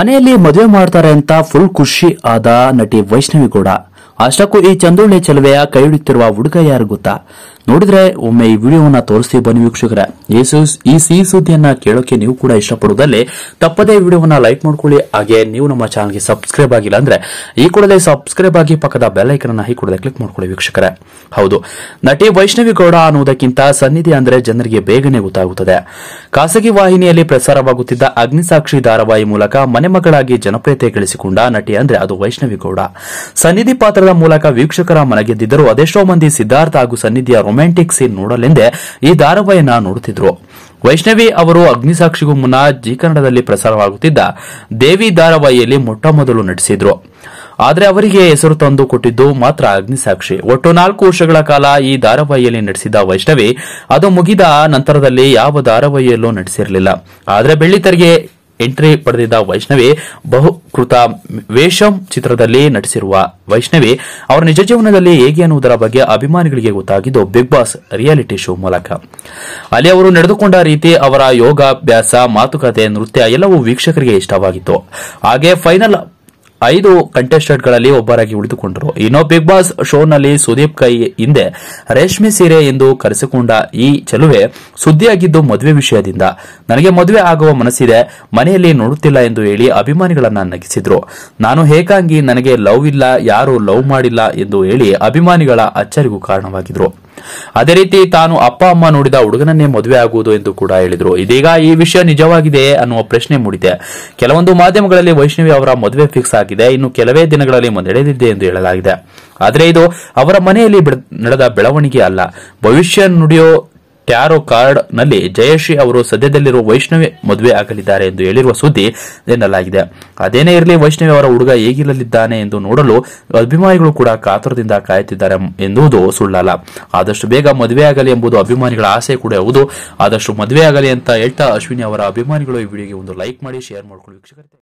ಮನೆಯಲ್ಲಿ ಮದುವೆ ಮಾಡ್ತಾರೆ ಅಂತ ಫುಲ್ ಖುಷಿ ಆದ ನಟಿ ವೈಷ್ಣವಿ ಗೌಡ ಅಷ್ಟಕ್ಕೂ ಈ ಚಂದೊಳ್ಳೆ ಚೆಲುವೆಯ ಕೈ ಹಿಡಿಯುತ್ತಿರುವ ಹುಡುಗ ಯಾರು ಗೊತ್ತಾ ನೋಡಿದ್ರೆ ಒಮ್ಮೆ ಈ ವಿಡಿಯೋವನ್ನ ತೋರಿಸ್ತೀವಿ ಬನ್ನಿ ವೀಕ್ಷಕರೇ ಈ ಸು- ಈ ಸಿಹಿ ಸುದ್ದಿಯನ್ನ ಕೇಳೋಕೆ ನೀವು ಕೂಡ ಇಷ್ಟಪಡುವುದಲ್ಲಿ ತಪ್ಪದೇ ವಿಡಿಯೋವನ್ನ ಲೈಕ್ ಮಾಡ್ಕೊಳ್ಳಿ ಹಾಗೆ ನೀವು ನಮ್ಮ ಚಾನಲ್ಗೆ ಸಬ್ಸ್ಕ್ರೈಬ್ ಆಗಿಲ್ಲ ಅಂದ್ರೆ ಈ ಕೂಡಲೇ ಸಬ್ಸ್ಕ್ರೈಬ್ ಆಗಿ ಪಕ್ಕದ ಬೆಲ್ ಐಕನ್ ಅನ್ನ ಈ ಕೂಡಲೇ ಕ್ಲಿಕ್ ಮಾಡ್ಕೊಳ್ಳಿ ವೀಕ್ಷಕರೇ ಹೌದು ನಟಿ ವೈಷ್ಣವಿ ಗೌಡ ಅನ್ನುವುದಕ್ಕಿಂತ ಸನ್ನಿಧಿ ಅಂದ್ರೆ ಜನರಿಗೆ ಬೇಗನೆ ಗೊತ್ತಾಗುತ್ತದೆ ಖಾಸಗಿ ವಾಹಿನಿಯಲ್ಲಿ ಪ್ರಸಾರವಾಗುತ್ತಿದ್ದ ಅಗ್ನಿಸಾಕ್ಷಿ ಧಾರಾವಾಹಿ ಮೂಲಕ ಮನೆಮಗಳಾಗಿ ಜನಪ್ರಿಯತೆ ಗಳಿಸಿಕೊಂಡ ನಟಿ ಅಂದ್ರೆ ಅದು ವೈಷ್ಣವಿ ಗೌಡ ಸನ್ನಿಧಿ ಪಾತ್ರದ ಮೂಲಕ ವೀಕ್ಷಕರ ಮನಗೆದ್ದಿದ್ದರೂ ಅದೆಷ್ಟೋ ಮಂದಿ ಸಿದ್ಧಾರ್ಥ ಹಾಗೂ ಸನ್ನಿಧಿಯ ರೊಮ್ಯಾಂಟಿಕ್ ಸೀನ್ ನೋಡಲೆಂದೇ ಈ ಧಾರಾವಾಹಿಯನ್ನ ನೋಡುತ್ತಿದ್ರು ವೈಷ್ಣವಿ ಅವರು ಅಗ್ನಿಸಾಕ್ಷಿಗೂ ಮುನ್ನ ಜಿ ಕನ್ನಡದಲ್ಲಿ ಪ್ರಸಾರವಾಗುತ್ತಿದ್ದ ದೇವಿ ಧಾರಾವಾಹಿಯಲ್ಲಿ ಮೊಟ್ಟ ಮೊದಲು ನಟಿಸಿದ್ರು ಆದರೆ ಅವರಿಗೆ ಹೆಸರು ತಂದು ಕೊಟ್ಟಿದ್ದು ಮಾತ್ರ ಅಗ್ನಿಸಾಕ್ಷಿ ಒಟ್ಟು ನಾಲ್ಕು ವರ್ಷಗಳ ಕಾಲ ಈ ಧಾರಾವಾಹಿಯಲ್ಲಿ ನಟಿಸಿದ ವೈಷ್ಣವಿ ಅದು ಮುಗಿದ ನಂತರದಲ್ಲಿ ಯಾವ ಧಾರಾವಾಹಿಯಲ್ಲೂ ನಟಿಸಿರಲಿಲ್ಲ ಆದರೆ ಬೆಳ್ಳಿತೆರೆಗೆ ಎಂಟ್ರಿ ಪಡೆದಿದ್ದ ವೈಷ್ಣವಿ ಬಹುಕೃತ ವೇಷಂ ಚಿತ್ರದಲ್ಲಿ ನಟಿಸಿರುವ ವೈಷ್ಣವಿ ಅವರ ನಿಜ ಜೀವನದಲ್ಲಿ ಹೇಗೆ ಅನ್ನುವುದರ ಬಗ್ಗೆ ಅಭಿಮಾನಿಗಳಿಗೆ ಗೊತ್ತಾಗಿದ್ದು ಬಿಗ್ ಬಾಸ್ ರಿಯಾಲಿಟಿ ಶೋ ಮೂಲಕ ಅಲ್ಲಿ ಅವರು ನಡೆದುಕೊಂಡ ರೀತಿ ಅವರ ಯೋಗಾಭ್ಯಾಸ ಮಾತುಕತೆ ನೃತ್ಯ ಎಲ್ಲವೂ ವೀಕ್ಷಕರಿಗೆ ಇಷ್ಟವಾಗಿತ್ತು ಹಾಗೆ ಫೈನಲ್ ಐದು ಕಂಟೆಸ್ಟೆಂಟ್ಗಳಲ್ಲಿ ಒಬ್ಬರಾಗಿ ಉಳಿದುಕೊಂಡರು ಇನ್ನು ಬಿಗ್ ಬಾಸ್ ಶೋನಲ್ಲಿ ಸುದೀಪ್ ಕೈ ಹಿಂದೆ ರೇಷ್ಮೆ ಸೀರೆ ಎಂದು ಕರೆಸಿಕೊಂಡ ಈ ಚೆಲುವೆ ಸುದ್ದಿಯಾಗಿದ್ದು ಮದುವೆ ವಿಷಯದಿಂದ ನನಗೆ ಮದುವೆ ಆಗುವ ಮನಸ್ಸಿದೆ ಮನೆಯಲ್ಲಿ ನೋಡುತ್ತಿಲ್ಲ ಎಂದು ಹೇಳಿ ಅಭಿಮಾನಿಗಳನ್ನ ನಗಿಸಿದ್ರು ನಾನು ಏಕಾಂಗಿ ನನಗೆ ಲವ್ ಇಲ್ಲ ಯಾರು ಲವ್ ಮಾಡಿಲ್ಲ ಎಂದು ಹೇಳಿ ಅಭಿಮಾನಿಗಳ ಅಚ್ಚರಿಗೂ ಕಾರಣವಾಗಿದ್ರು ಅದೇ ರೀತಿ ತಾನು ಅಪ್ಪ ಅಮ್ಮ ನೋಡಿದ ಹುಡುಗನನ್ನೇ ಮದುವೆ ಆಗುವುದು ಎಂದು ಕೂಡ ಹೇಳಿದ್ರು ಇದೀಗ ಈ ವಿಷಯ ನಿಜವಾಗಿದೆ ಅನ್ನುವ ಪ್ರಶ್ನೆ ಮೂಡಿದೆ ಕೆಲವೊಂದು ಮಾಧ್ಯಮಗಳಲ್ಲಿ ವೈಷ್ಣವಿ ಅವರ ಮದುವೆ ಫಿಕ್ಸ್ ಆಗಿದೆ ಇನ್ನು ಕೆಲವೇ ದಿನಗಳಲ್ಲಿ ನಡೆದಿದೆ ಎಂದು ಹೇಳಲಾಗಿದೆ ಆದರೆ ಇದು ಅವರ ಮನೆಯಲ್ಲಿ ಬೆಳ- ನಡೆದ ಬೆಳವಣಿಗೆ ಅಲ್ಲ ಭವಿಷ್ಯ ನುಡಿಯೋ ಟ್ಯಾರೋ ಕಾರ್ಡ್ ನಲ್ಲಿ ಜಯಶ್ರೀ ಅವರು ಸದ್ಯದಲ್ಲಿರುವ ವೈಷ್ಣವಿ ಮದುವೆ ಆಗಲಿದ್ದಾರೆ ಎಂದು ಹೇಳಿರುವ ಸುದ್ದಿ ಎನ್ನಲಾಗಿದೆ ಅದೇನೇ ಇರಲಿ ವೈಷ್ಣವಿ ಅವರ ಹುಡುಗ ಹೇಗಿರಲಿದ್ದಾನೆ ಎಂದು ನೋಡಲು ಅಭಿಮಾನಿಗಳು ಕೂಡ ಕಾತುರದಿಂದ ಕಾಯುತ್ತಿದ್ದಾರೆ ಎನ್ನುವುದು ಸುಳ್ಳಲ್ಲ ಆದಷ್ಟು ಬೇಗ ಮದುವೆಯಾಗಲಿ ಎಂಬುದು ಅಭಿಮಾನಿಗಳ ಆಸೆ ಕೂಡ ಹೌದು ಆದಷ್ಟು ಮದುವೆಯಾಗಲಿ ಅಂತ ಹೇಳ್ತಾ ಅಶ್ವಿನಿ ಅವರ ಅಭಿಮಾನಿಗಳು ಈ ವಿಡಿಯೋಗೆ ಒಂದು ಲೈಕ್ ಮಾಡಿ ಶೇರ್ ಮಾಡ್ಕೊಳ್ಳಿ ವೀಕ್ಷಕರೇ